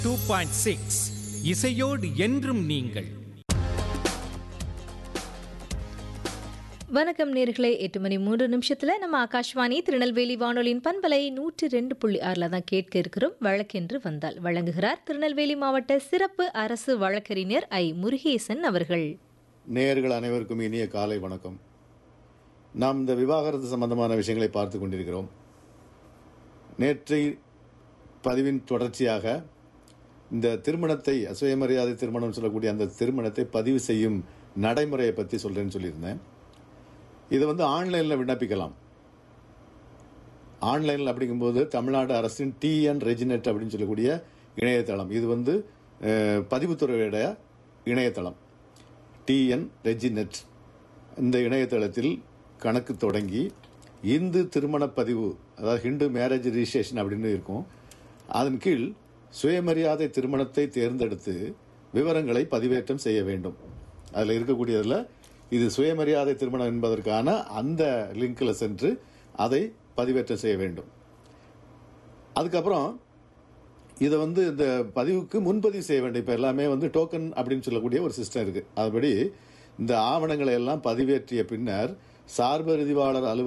two point six இசையோடு என்றும் நீங்கள் வணக்கம் நேர்களே எட்டு மணி மூன்று நிமிஷத்துல நம்ம ஆகாஷ்வாணி திருநெல்வேலி வானொலியின் பண்பலை நூற்றி ரெண்டு புள்ளி ஆறுல தான் கேட்க இருக்கிறோம் வழக்கென்று வந்தால் வழங்குகிறார் திருநெல்வேலி மாவட்ட சிறப்பு அரசு வழக்கறிஞர் ஐ முருகேசன் அவர்கள் நேயர்கள் அனைவருக்கும் இனிய காலை வணக்கம் நாம் இந்த விவாகரத்து சம்பந்தமான விஷயங்களை பார்த்து கொண்டிருக்கிறோம் நேற்றை பதிவின் தொடர்ச்சியாக இந்த திருமணத்தை சுயமரியாதை திருமணம் சொல்லக்கூடிய அந்த திருமணத்தை பதிவு செய்யும் நடைமுறையை பற்றி சொல்கிறேன்னு சொல்லியிருந்தேன் இதை வந்து ஆன்லைனில் விண்ணப்பிக்கலாம் ஆன்லைனில் அப்படிங்கும்போது தமிழ்நாடு அரசின் டிஎன் ரெஜினெட் அப்படின்னு சொல்லக்கூடிய இணையதளம் இது வந்து அஹ், பதிவுத்துறையுடைய இணையதளம் டிஎன் ரெஜினெட் இந்த இணையதளத்தில் கணக்கு தொடங்கி இந்து திருமண பதிவு அதாவது ஹிந்து மேரேஜ் ரிஜிஸ்ட்ரேஷன் அப்படின்னு இருக்கும் அதன் கீழ் சுயமரியாதை திருமணத்தை தேர்ந்தெடுத்து விவரங்களை பதிவேற்றம் செய்ய வேண்டும் அதில் இருக்கக்கூடியதில் இது சுயமரியாதை திருமணம் என்பதற்கான அந்த லிங்கில் சென்று அதை பதிவேற்றம் செய்ய வேண்டும் அதுக்கப்புறம் இதை வந்து இந்த பதிவுக்கு முன்பதிவு செய்ய வேண்டும் இப்போ எல்லாமே வந்து டோக்கன் அப்படின்னு சொல்லக்கூடிய ஒரு சிஸ்டம் இருக்குது அதுபடி இந்த ஆவணங்களை எல்லாம் பதிவேற்றிய பின்னர் சார்பு பதிவாளர் அலுவலக